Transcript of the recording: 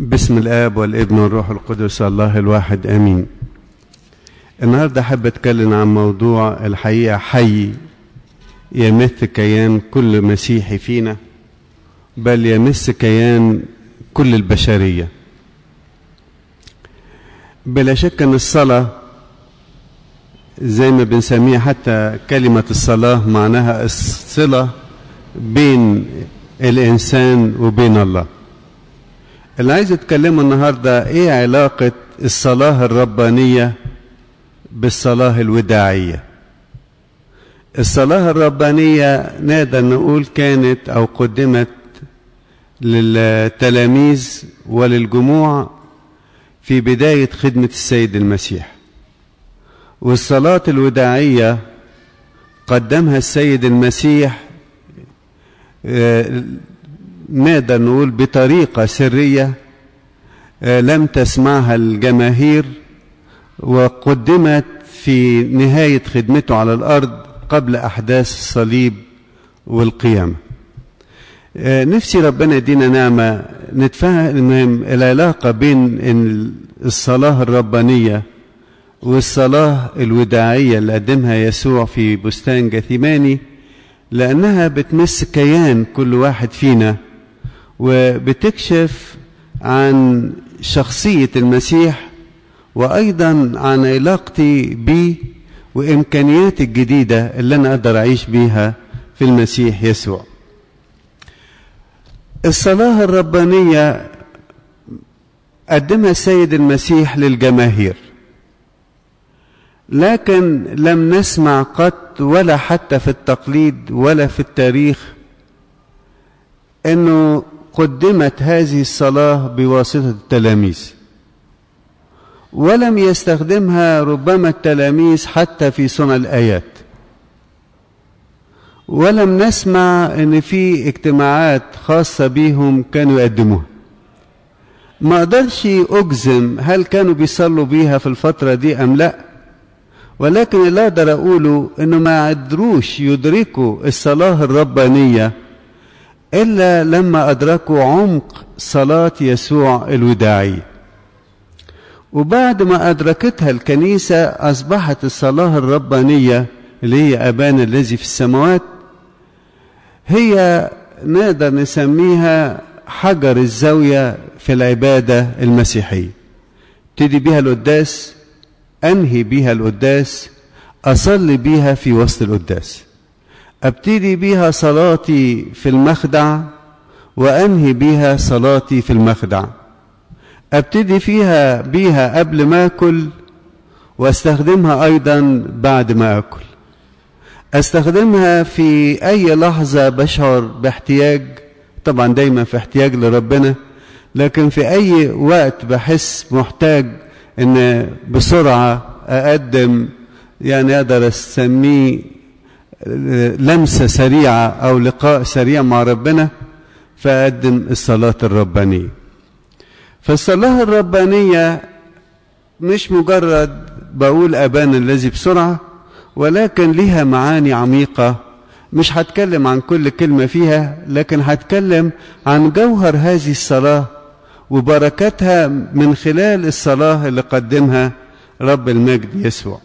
بسم الاب والابن والروح القدس الله الواحد امين النهارده احب اتكلم عن موضوع الحقيقه حي يمس كيان كل مسيحي فينا بل يمس كيان كل البشريه بلا شك ان الصلاه زي ما بنسميها حتى كلمه الصلاه معناها الصله بين الانسان وبين الله اللي عايز اتكلمه النهارده ايه علاقه الصلاه الربانيه بالصلاه الوداعيه الصلاه الربانيه نقدر نقول كانت او قدمت للتلاميذ وللجموع في بدايه خدمه السيد المسيح والصلاه الوداعيه قدمها السيد المسيح نقدر نقول بطريقة سرية لم تسمعها الجماهير وقدمت في نهاية خدمته على الأرض قبل أحداث الصليب والقيامة نفسي ربنا يدينا نعمة نتفهم العلاقة بين الصلاة الربانية والصلاة الوداعية اللي قدمها يسوع في بستان جثيماني لأنها بتمس كيان كل واحد فينا وبتكشف عن شخصية المسيح وأيضا عن علاقتي بيه وإمكانياتي الجديدة اللي أنا أقدر أعيش بيها في المسيح يسوع الصلاة الربانية قدمها السيد المسيح للجماهير لكن لم نسمع قط ولا حتى في التقليد ولا في التاريخ انه قدمت هذه الصلاه بواسطه التلاميذ ولم يستخدمها ربما التلاميذ حتى في صنع الايات ولم نسمع ان في اجتماعات خاصه بيهم كانوا يقدموها ما اقدرش اجزم هل كانوا بيصلوا بيها في الفتره دي ام لا ولكن اللي اقدر اقوله انه ما قدروش يدركوا الصلاه الربانيه الا لما ادركوا عمق صلاه يسوع الوداعيه وبعد ما ادركتها الكنيسه اصبحت الصلاه الربانيه اللي هي ابانا الذي في السماوات هي نقدر نسميها حجر الزاويه في العباده المسيحيه ابتدي بيها القداس انهي بيها القداس اصلي بيها في وسط القداس ابتدي بيها صلاتي في المخدع وانهي بيها صلاتي في المخدع ابتدي فيها بيها قبل ما اكل واستخدمها ايضا بعد ما اكل استخدمها في اي لحظه بشعر باحتياج طبعا دايما في احتياج لربنا لكن في اي وقت بحس محتاج ان بسرعه اقدم يعني اقدر اسميه لمسه سريعه او لقاء سريع مع ربنا فاقدم الصلاه الربانيه فالصلاه الربانيه مش مجرد بقول ابانا الذي بسرعه ولكن لها معاني عميقه مش هتكلم عن كل كلمه فيها لكن هتكلم عن جوهر هذه الصلاه وبركاتها من خلال الصلاه اللي قدمها رب المجد يسوع